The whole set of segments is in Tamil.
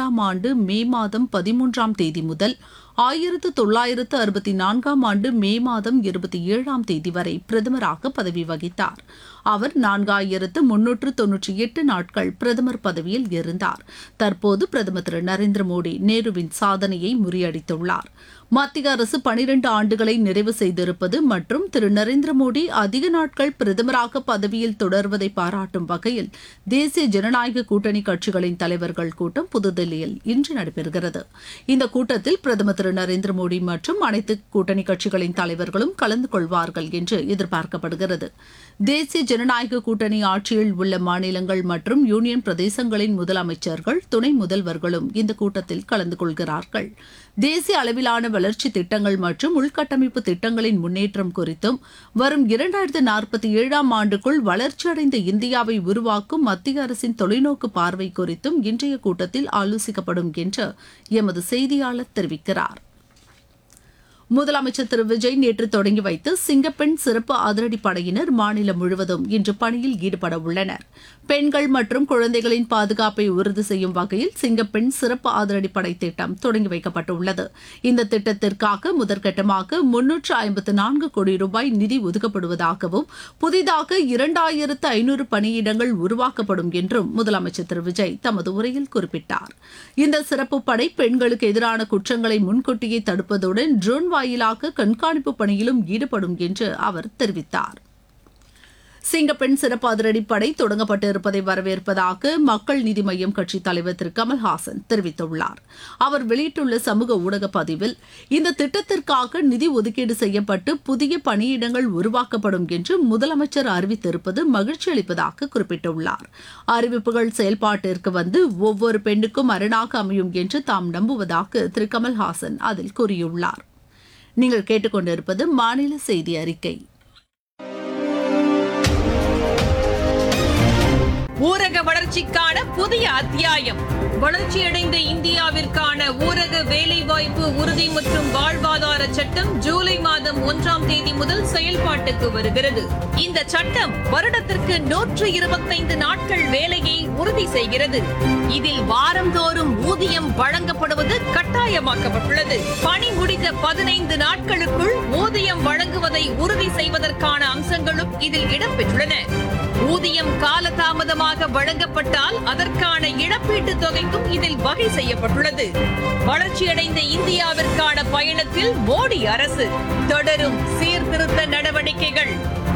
இரண்டாம் ஆண்டு மே மாதம் பதிமூன்றாம் தேதி முதல் ஆயிரத்து தொள்ளாயிரத்து அறுபத்தி நான்காம் ஆண்டு மே மாதம் இருபத்தி ஏழாம் தேதி வரை பிரதமராக பதவி வகித்தார் அவர் நான்காயிரத்து முன்னூற்று தொன்னூற்றி எட்டு நாட்கள் பிரதமர் பதவியில் இருந்தார் தற்போது பிரதமர் திரு நரேந்திர மோடி நேருவின் சாதனையை முறியடித்துள்ளார் மத்திய அரசு பனிரண்டு ஆண்டுகளை நிறைவு செய்திருப்பது மற்றும் திரு நரேந்திர மோடி அதிக நாட்கள் பிரதமராக பதவியில் தொடர்வதை பாராட்டும் வகையில் தேசிய ஜனநாயக கூட்டணி கட்சிகளின் தலைவர்கள் கூட்டம் புதுதில்லியில் இன்று நடைபெறுகிறது இந்த கூட்டத்தில் பிரதமர் திரு நரேந்திர மோடி மற்றும் அனைத்து கூட்டணி கட்சிகளின் தலைவர்களும் கலந்து கொள்வார்கள் என்று எதிர்பார்க்கப்படுகிறது தேசிய ஜனநாயக கூட்டணி ஆட்சியில் உள்ள மாநிலங்கள் மற்றும் யூனியன் பிரதேசங்களின் முதலமைச்சர்கள் துணை முதல்வர்களும் இந்த கூட்டத்தில் கலந்து கொள்கிறார்கள் தேசிய அளவிலான வளர்ச்சி திட்டங்கள் மற்றும் உள்கட்டமைப்பு திட்டங்களின் முன்னேற்றம் குறித்தும் வரும் இரண்டாயிரத்து நாற்பத்தி ஏழாம் ஆண்டுக்குள் வளர்ச்சியடைந்த இந்தியாவை உருவாக்கும் மத்திய அரசின் தொலைநோக்கு பார்வை குறித்தும் இன்றைய கூட்டத்தில் ஆலோசிக்கப்படும் என்று எமது செய்தியாளர் தெரிவிக்கிறார் முதலமைச்சர் திரு விஜய் நேற்று தொடங்கி வைத்து சிங்கப்பெண் சிறப்பு அதிரடி படையினர் மாநிலம் முழுவதும் இன்று பணியில் ஈடுபட உள்ளனர் பெண்கள் மற்றும் குழந்தைகளின் பாதுகாப்பை உறுதி செய்யும் வகையில் சிங்கப்பெண் சிறப்பு அதிரடி படை திட்டம் தொடங்கி வைக்கப்பட்டுள்ளது இந்த திட்டத்திற்காக முதற்கட்டமாக முன்னூற்று ஐம்பத்து நான்கு கோடி ரூபாய் நிதி ஒதுக்கப்படுவதாகவும் புதிதாக இரண்டாயிரத்து ஐநூறு பணியிடங்கள் உருவாக்கப்படும் என்றும் முதலமைச்சர் திரு விஜய் தமது உரையில் குறிப்பிட்டார் இந்த சிறப்பு படை பெண்களுக்கு எதிரான குற்றங்களை முன்கூட்டியே தடுப்பதுடன் ட்ரோன் வாயிலாக கண்காணிப்பு பணியிலும் ஈடுபடும் என்று அவர் தெரிவித்தார் சிங்கப்பெண் சிறப்பு அதிரடிப்படை தொடங்கப்பட்டு இருப்பதை வரவேற்பதாக மக்கள் நீதி மய்யம் கட்சி தலைவர் திரு கமல்ஹாசன் தெரிவித்துள்ளார் அவர் வெளியிட்டுள்ள சமூக ஊடக பதிவில் இந்த திட்டத்திற்காக நிதி ஒதுக்கீடு செய்யப்பட்டு புதிய பணியிடங்கள் உருவாக்கப்படும் என்று முதலமைச்சர் அறிவித்திருப்பது மகிழ்ச்சி அளிப்பதாக குறிப்பிட்டுள்ளார் அறிவிப்புகள் செயல்பாட்டிற்கு வந்து ஒவ்வொரு பெண்ணுக்கும் அரணாக அமையும் என்று தாம் நம்புவதாக திரு கமல்ஹாசன் அதில் கூறியுள்ளார் நீங்கள் கேட்டுக்கொண்டிருப்பது மாநில செய்தி அறிக்கை ஊரக வளர்ச்சிக்கான புதிய அத்தியாயம் வளர்ச்சியடைந்த இந்தியாவிற்கான ஊரக வேலைவாய்ப்பு உறுதி மற்றும் வாழ்வாதார சட்டம் ஜூலை மாதம் ஒன்றாம் தேதி முதல் செயல்பாட்டுக்கு வருகிறது இந்த சட்டம் வருடத்திற்கு நூற்று இருபத்தைந்து நாட்கள் வேலையை உறுதி செய்கிறது இதில் வாரந்தோறும் ஊதியம் வழங்கப்படுவது கட்டாயமாக்கப்பட்டுள்ளது பணி முடிந்த பதினைந்து நாட்களுக்குள் ஊதியம் வழங்குவதை உறுதி செய்வதற்கான அம்சங்களும் இதில் இடம்பெற்றுள்ளன ஊதியம் காலதாமதமாக வழங்கப்பட்டால் அதற்கான இழப்பீட்டுத் தொகைக்கும் இதில் வகை செய்யப்பட்டுள்ளது வளர்ச்சியடைந்த இந்தியாவிற்கான பயணத்தில் மோடி அரசு தொடரும் சீர்திருத்த நடவடிக்கைகள்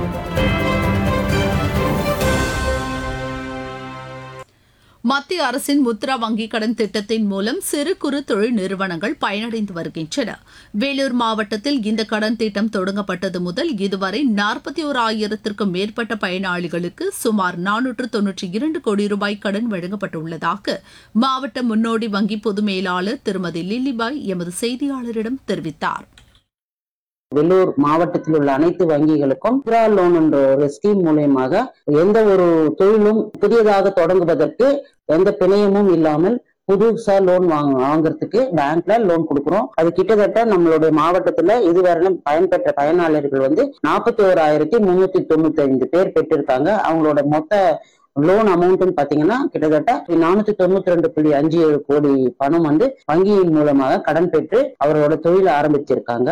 மத்திய அரசின் முத்ரா வங்கிக் கடன் திட்டத்தின் மூலம் சிறு குறு தொழில் நிறுவனங்கள் பயனடைந்து வருகின்றன வேலூர் மாவட்டத்தில் இந்த கடன் திட்டம் தொடங்கப்பட்டது முதல் இதுவரை நாற்பத்தி ஓர் ஆயிரத்திற்கும் மேற்பட்ட பயனாளிகளுக்கு சுமார் நானூற்று தொன்னூற்றி இரண்டு கோடி ரூபாய் கடன் வழங்கப்பட்டுள்ளதாக மாவட்ட முன்னோடி வங்கி பொது மேலாளர் திருமதி லில்லிபாய் எமது செய்தியாளரிடம் தெரிவித்தார் வெள்ளூர் மாவட்டத்தில் உள்ள அனைத்து வங்கிகளுக்கும் முத்ரா லோன் என்ற ஒரு ஸ்கீம் மூலியமாக எந்த ஒரு தொழிலும் புதியதாக தொடங்குவதற்கு எந்த பிணையமும் இல்லாமல் புதுசா லோன் வாங்க வாங்குறதுக்கு பேங்க்ல லோன் கொடுக்குறோம் அது கிட்டத்தட்ட நம்மளுடைய மாவட்டத்துல இதுவரையிலும் பயன்பெற்ற பயனாளர்கள் வந்து நாற்பத்தி ஓராயிரத்தி முன்னூத்தி தொண்ணூத்தி ஐந்து பேர் பெற்றிருக்காங்க அவங்களோட மொத்த லோன் அமௌண்ட்னு பாத்தீங்கன்னா கிட்டத்தட்ட நானூத்தி தொண்ணூத்தி ரெண்டு புள்ளி அஞ்சு ஏழு கோடி பணம் வந்து வங்கியின் மூலமாக கடன் பெற்று அவரோட தொழிலை ஆரம்பிச்சிருக்காங்க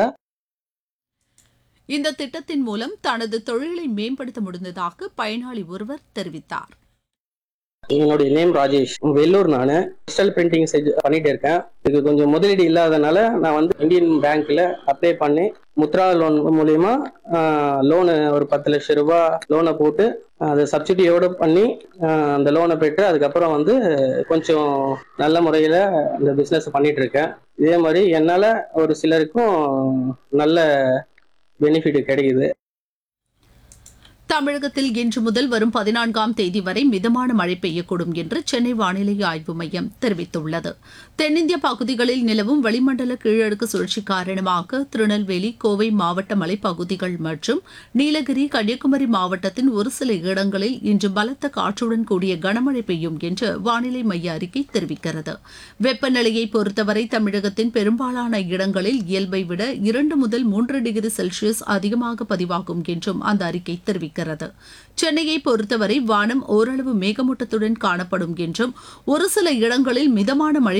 இந்த திட்டத்தின் மூலம் தனது தொழிலை மேம்படுத்த முடிந்ததாக பயனாளி ஒருவர் தெரிவித்தார் என்னுடைய நேம் ராஜேஷ் வெள்ளூர் நான் டிஜிட்டல் பிரிண்டிங் செஞ்சு பண்ணிட்டு இருக்கேன் இதுக்கு கொஞ்சம் முதலீடு இல்லாதனால நான் வந்து இந்தியன் பேங்க்ல அப்ளை பண்ணி முத்ரா லோன் மூலியமா லோனு ஒரு பத்து லட்சம் ரூபாய் லோனை போட்டு அதை சப்சிடியோடு பண்ணி ஆஹ், அந்த லோனை பெற்று அதுக்கப்புறம் வந்து கொஞ்சம் நல்ல முறையில் இந்த பிஸ்னஸ் பண்ணிட்டு இருக்கேன் இதே மாதிரி என்னால் ஒரு சிலருக்கும் நல்ல பெனிஃபிட் கிடைக்குது தமிழகத்தில் இன்று முதல் வரும் பதினான்காம் தேதி வரை மிதமான மழை பெய்யக்கூடும் என்று சென்னை வானிலை ஆய்வு மையம் தெரிவித்துள்ளது தென்னிந்திய பகுதிகளில் நிலவும் வளிமண்டல கீழடுக்கு சுழற்சி காரணமாக திருநெல்வேலி கோவை மாவட்ட மலைப்பகுதிகள் மற்றும் நீலகிரி கன்னியாகுமரி மாவட்டத்தின் ஒரு சில இடங்களில் இன்று பலத்த காற்றுடன் கூடிய கனமழை பெய்யும் என்று வானிலை மைய அறிக்கை தெரிவிக்கிறது வெப்பநிலையை பொறுத்தவரை தமிழகத்தின் பெரும்பாலான இடங்களில் இயல்பை விட இரண்டு முதல் மூன்று டிகிரி செல்சியஸ் அதிகமாக பதிவாகும் என்றும் அந்த அறிக்கை தெரிவிக்கிறது சென்னையை பொறுத்தவரை வானம் ஓரளவு மேகமூட்டத்துடன் காணப்படும் என்றும் ஒரு சில இடங்களில் மிதமான மழை